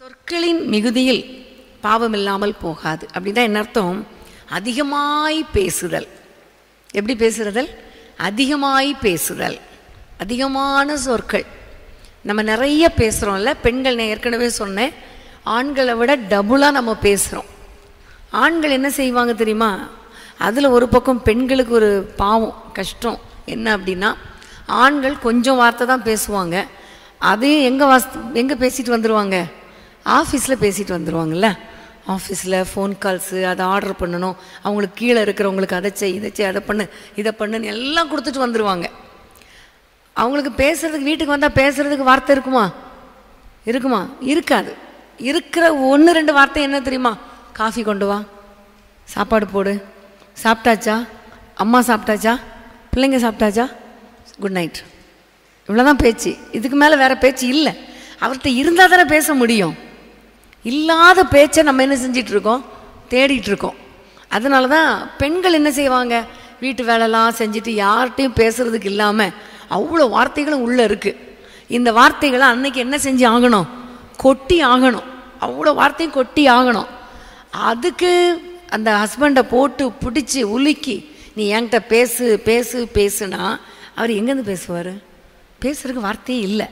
சொற்களின் மிகுதியில் பாவம் இல்லாமல் போகாது அப்படின்னா என்ன அர்த்தம் அதிகமாய் பேசுதல் எப்படி பேசுறதல் அதிகமாய் பேசுதல் அதிகமான சொற்கள் நம்ம நிறைய பேசுகிறோம்ல பெண்கள் நான் ஏற்கனவே சொன்னேன் ஆண்களை விட டபுளாக நம்ம பேசுகிறோம் ஆண்கள் என்ன செய்வாங்க தெரியுமா அதில் ஒரு பக்கம் பெண்களுக்கு ஒரு பாவம் கஷ்டம் என்ன அப்படின்னா ஆண்கள் கொஞ்சம் வார்த்தை தான் பேசுவாங்க அதையும் எங்கே வாஸ் எங்கே பேசிட்டு வந்துடுவாங்க ஆஃபீஸில் பேசிட்டு வந்துடுவாங்கல்ல ஆஃபீஸில் ஃபோன் கால்ஸு அதை ஆர்டர் பண்ணணும் அவங்களுக்கு கீழே இருக்கிறவங்களுக்கு அதை செய் இதை செய் அதை பண்ணு இதை பண்ணுன்னு எல்லாம் கொடுத்துட்டு வந்துடுவாங்க அவங்களுக்கு பேசுறதுக்கு வீட்டுக்கு வந்தால் பேசுறதுக்கு வார்த்தை இருக்குமா இருக்குமா இருக்காது இருக்கிற ஒன்று ரெண்டு வார்த்தை என்ன தெரியுமா காஃபி கொண்டு வா சாப்பாடு போடு சாப்பிட்டாச்சா அம்மா சாப்பிட்டாச்சா பிள்ளைங்க சாப்பிட்டாச்சா குட் நைட் இவ்வளோதான் பேச்சு இதுக்கு மேலே வேற பேச்சு இல்லை அவர்கிட்ட இருந்தால் தானே பேச முடியும் இல்லாத பேச்சை நம்ம என்ன செஞ்சிட்டு இருக்கோம் தேடிட்டு இருக்கோம் அதனால தான் பெண்கள் என்ன செய்வாங்க வீட்டு வேலைலாம் செஞ்சுட்டு யார்கிட்டையும் பேசுறதுக்கு இல்லாமல் அவ்வளோ வார்த்தைகளும் உள்ளே இருக்குது இந்த வார்த்தைகளை அன்னைக்கு என்ன செஞ்சு ஆகணும் கொட்டி ஆகணும் அவ்வளோ வார்த்தையும் கொட்டி ஆகணும் அதுக்கு அந்த ஹஸ்பண்டை போட்டு பிடிச்சி உலுக்கி நீ என்கிட்ட பேசு பேசு பேசுனா அவர் எங்கேருந்து பேசுவார் பேசுறதுக்கு வார்த்தையே இல்லை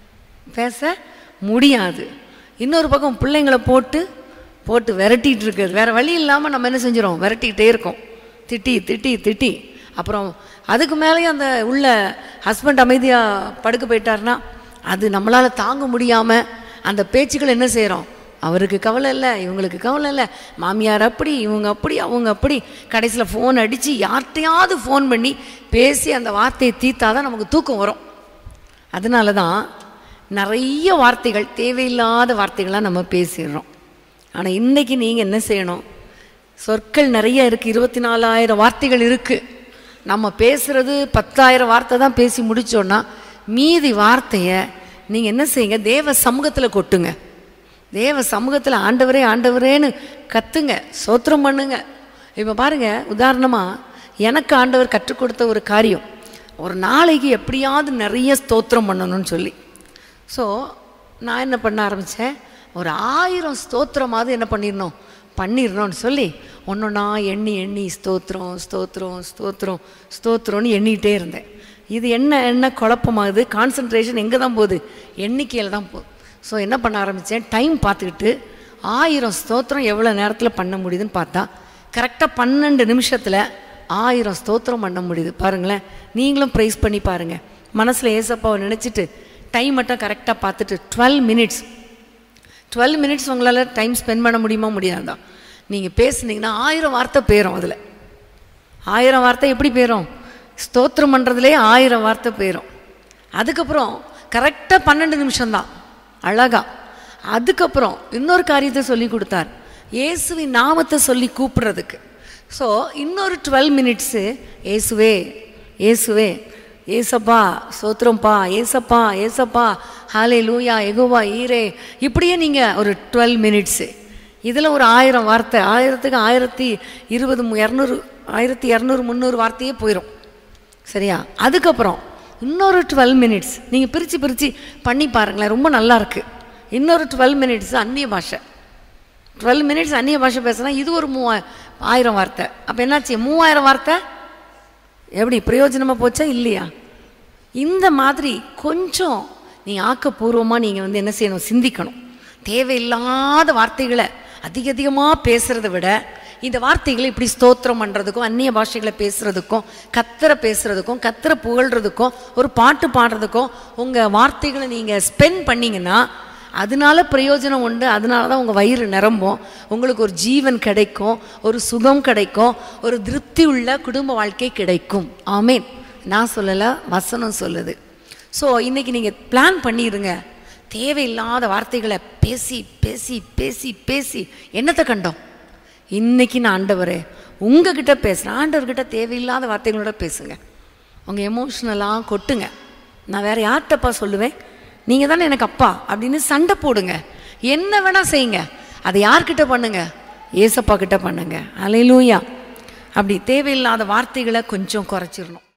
பேச முடியாது இன்னொரு பக்கம் பிள்ளைங்களை போட்டு போட்டு விரட்டிட்டு இருக்குது வேற வழி இல்லாமல் நம்ம என்ன செஞ்சிடும் விரட்டிக்கிட்டே இருக்கோம் திட்டி திட்டி திட்டி அப்புறம் அதுக்கு மேலேயும் அந்த உள்ள ஹஸ்பண்ட் அமைதியாக படுக்க போயிட்டாருன்னா அது நம்மளால் தாங்க முடியாமல் அந்த பேச்சுக்கள் என்ன செய்கிறோம் அவருக்கு கவலை இல்லை இவங்களுக்கு கவலை இல்லை மாமியார் அப்படி இவங்க அப்படி அவங்க அப்படி கடைசியில் ஃபோன் அடித்து யார்கிட்டையாவது ஃபோன் பண்ணி பேசி அந்த வார்த்தையை தீர்த்தாதான் நமக்கு தூக்கம் வரும் அதனால தான் நிறைய வார்த்தைகள் தேவையில்லாத வார்த்தைகளாக நம்ம பேசிடுறோம் ஆனால் இன்றைக்கி நீங்கள் என்ன செய்யணும் சொற்கள் நிறைய இருக்குது இருபத்தி நாலாயிரம் வார்த்தைகள் இருக்குது நம்ம பேசுகிறது பத்தாயிரம் வார்த்தை தான் பேசி முடித்தோன்னா மீதி வார்த்தையை நீங்கள் என்ன செய்யுங்க தேவ சமூகத்தில் கொட்டுங்க தேவ சமூகத்தில் ஆண்டவரே ஆண்டவரேன்னு கத்துங்க சோத்திரம் பண்ணுங்க இப்போ பாருங்க உதாரணமாக எனக்கு ஆண்டவர் கற்றுக் கொடுத்த ஒரு காரியம் ஒரு நாளைக்கு எப்படியாவது நிறைய ஸ்தோத்திரம் பண்ணணும்னு சொல்லி ஸோ நான் என்ன பண்ண ஆரம்பித்தேன் ஒரு ஆயிரம் ஸ்தோத்திரமாவது என்ன பண்ணிடணும் பண்ணிடணும்னு சொல்லி ஒன்றொன்னா எண்ணி எண்ணி ஸ்தோத்திரம் ஸ்தோத்திரம் ஸ்தோத்திரம் ஸ்தோத்திரம்னு எண்ணிக்கிட்டே இருந்தேன் இது என்ன என்ன குழப்பமாகுது கான்சன்ட்ரேஷன் எங்கே தான் போகுது எண்ணிக்கையில் தான் போகுது ஸோ என்ன பண்ண ஆரம்பித்தேன் டைம் பார்த்துக்கிட்டு ஆயிரம் ஸ்தோத்திரம் எவ்வளோ நேரத்தில் பண்ண முடியுதுன்னு பார்த்தா கரெக்டாக பன்னெண்டு நிமிஷத்தில் ஆயிரம் ஸ்தோத்திரம் பண்ண முடியுது பாருங்களேன் நீங்களும் ப்ரைஸ் பண்ணி பாருங்கள் மனசில் ஏசப்பாவை நினச்சிட்டு டைம் மட்டும் கரெக்டாக பார்த்துட்டு டுவெல் மினிட்ஸ் டுவெல் மினிட்ஸ் உங்களால் டைம் ஸ்பெண்ட் பண்ண முடியுமா முடியாதா நீங்கள் பேசுனீங்கன்னா ஆயிரம் வார்த்தை போயிடும் அதில் ஆயிரம் வார்த்தை எப்படி போயிடும் ஸ்தோத்திரம் பண்ணுறதுலே ஆயிரம் வார்த்தை போயிடும் அதுக்கப்புறம் கரெக்டாக பன்னெண்டு நிமிஷம்தான் அழகா அதுக்கப்புறம் இன்னொரு காரியத்தை சொல்லி கொடுத்தார் இயேசுவின் நாமத்தை சொல்லி கூப்பிடுறதுக்கு ஸோ இன்னொரு டுவெல் மினிட்ஸு ஏசுவே ஏசுவே ஏசப்பா சோத்திரம்ப்பா ஏசப்பா ஏசப்பா ஹாலே லூயா எகுவா ஈரே இப்படியே நீங்கள் ஒரு டுவெல் மினிட்ஸு இதில் ஒரு ஆயிரம் வார்த்தை ஆயிரத்துக்கு ஆயிரத்தி இருபது இரநூறு ஆயிரத்தி இரநூறு முந்நூறு வார்த்தையே போயிடும் சரியா அதுக்கப்புறம் இன்னொரு டுவெல் மினிட்ஸ் நீங்கள் பிரித்து பிரித்து பண்ணி பாருங்களேன் ரொம்ப நல்லா இருக்கு இன்னொரு டுவெல் மினிட்ஸ் அந்நிய பாஷை டுவெல் மினிட்ஸ் அந்நிய பாஷை பேசுனா இது ஒரு மூவா ஆயிரம் வார்த்தை அப்போ என்னாச்சு மூவாயிரம் வார்த்தை எப்படி பிரயோஜனமாக போச்சா இல்லையா இந்த மாதிரி கொஞ்சம் நீ ஆக்கப்பூர்வமாக நீங்கள் வந்து என்ன செய்யணும் சிந்திக்கணும் தேவையில்லாத வார்த்தைகளை அதிக அதிகமாக பேசுகிறத விட இந்த வார்த்தைகளை இப்படி ஸ்தோத்திரம் பண்ணுறதுக்கும் அந்நிய பாஷைகளை பேசுகிறதுக்கும் கத்தரை பேசுகிறதுக்கும் கத்தரை புகழ்கிறதுக்கும் ஒரு பாட்டு பாடுறதுக்கும் உங்கள் வார்த்தைகளை நீங்கள் ஸ்பெண்ட் பண்ணிங்கன்னா அதனால பிரயோஜனம் உண்டு அதனால தான் உங்கள் வயிறு நிரம்பும் உங்களுக்கு ஒரு ஜீவன் கிடைக்கும் ஒரு சுகம் கிடைக்கும் ஒரு திருப்தி உள்ள குடும்ப வாழ்க்கை கிடைக்கும் ஆமேன் நான் சொல்லலை வசனம் சொல்லுது ஸோ இன்றைக்கி நீங்கள் பிளான் பண்ணிடுங்க தேவையில்லாத வார்த்தைகளை பேசி பேசி பேசி பேசி என்னத்தை கண்டோம் இன்னைக்கு நான் ஆண்டவரே உங்ககிட்ட பேசுகிறேன் ஆண்டவர்கிட்ட தேவையில்லாத வார்த்தைகளோட பேசுங்க உங்கள் எமோஷ்னலாக கொட்டுங்க நான் வேறு யார்கிட்டப்பா சொல்லுவேன் நீங்கள் தானே எனக்கு அப்பா அப்படின்னு சண்டை போடுங்க என்ன வேணால் செய்யுங்க அதை யார்கிட்ட பண்ணுங்க ஏசப்பா கிட்ட பண்ணுங்க அலையிலூயா அப்படி தேவையில்லாத வார்த்தைகளை கொஞ்சம் குறைச்சிடணும்